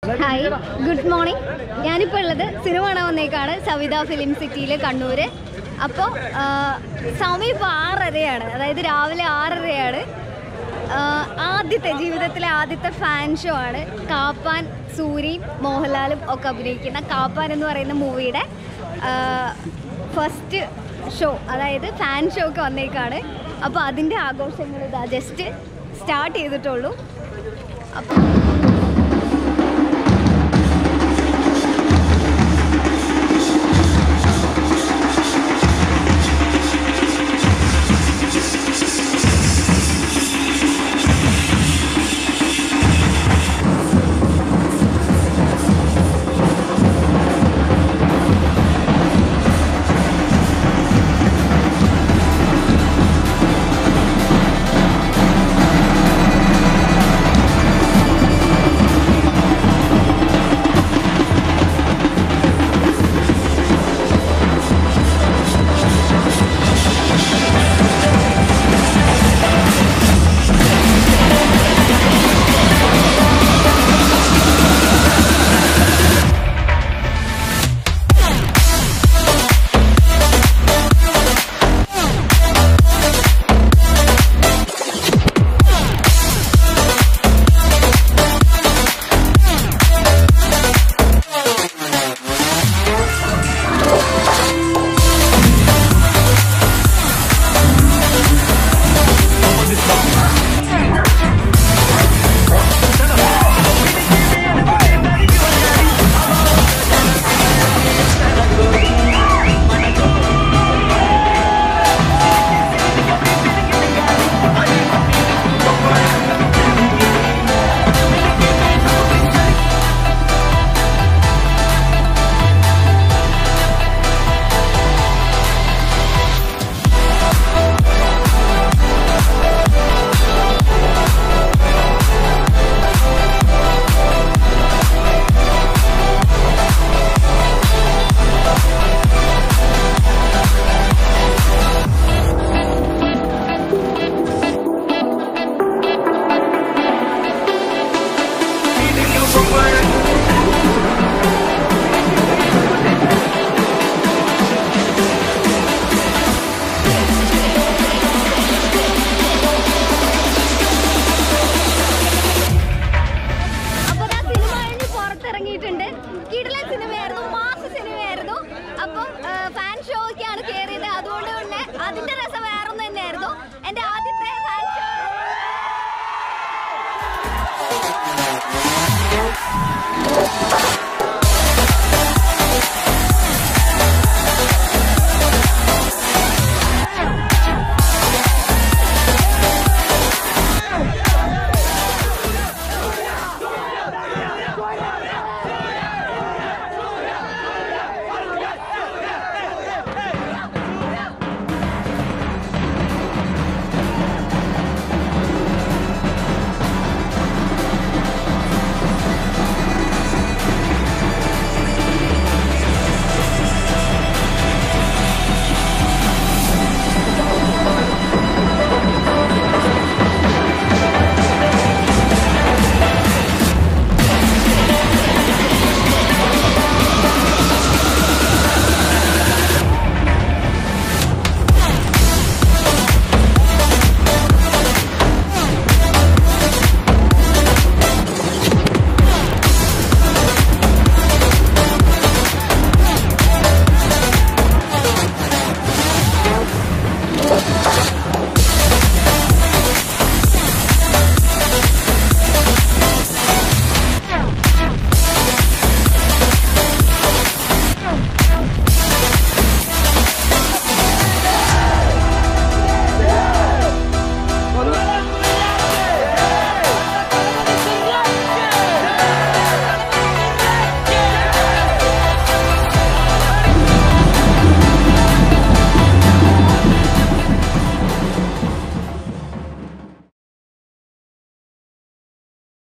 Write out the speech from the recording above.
hi good morning ഞാനിപ്പോൾ ഉള്ളത് cinema കാണാൻ വന്നേക്കാണ് സവിത ഫിലിം സിറ്റിയിൽ കണ്ണൂർ അപ്പോൾ സമയം ഇപ്പോൾ ആറരയാണ് അതായത് രാവിലെ ആറരയാണ് ആ, ആദ്യത്തെ ജീവിതത്തിലെ ആദ്യത്തെ ഫാൻ ഷോ ആണ് കാപ്പാൻ സൂരിയും മോഹൻലാലും ഒക്കെ അഭിനയിക്കുന്ന കാപ്പാൻ എന്ന് പറയുന്ന മൂവിയുടെ ഫസ്റ്റ് ഷോ അതായത് ഫാൻ ഷോ ഒക്കെ വന്നേക്കാണ് അപ്പോൾ അതിൻ്റെ ആഘോഷങ്ങൾ ഇതാ ജസ്റ്റ് സ്റ്റാർട്ട് ചെയ്തിട്ടുള്ളൂ അപ്പോൾ അപ്പോൾ ആ സിനിമ കഴിഞ്ഞ് പുറത്തിറങ്ങിയിട്ടുണ്ട് കിടിലൻ സിനിമയായിരുന്നു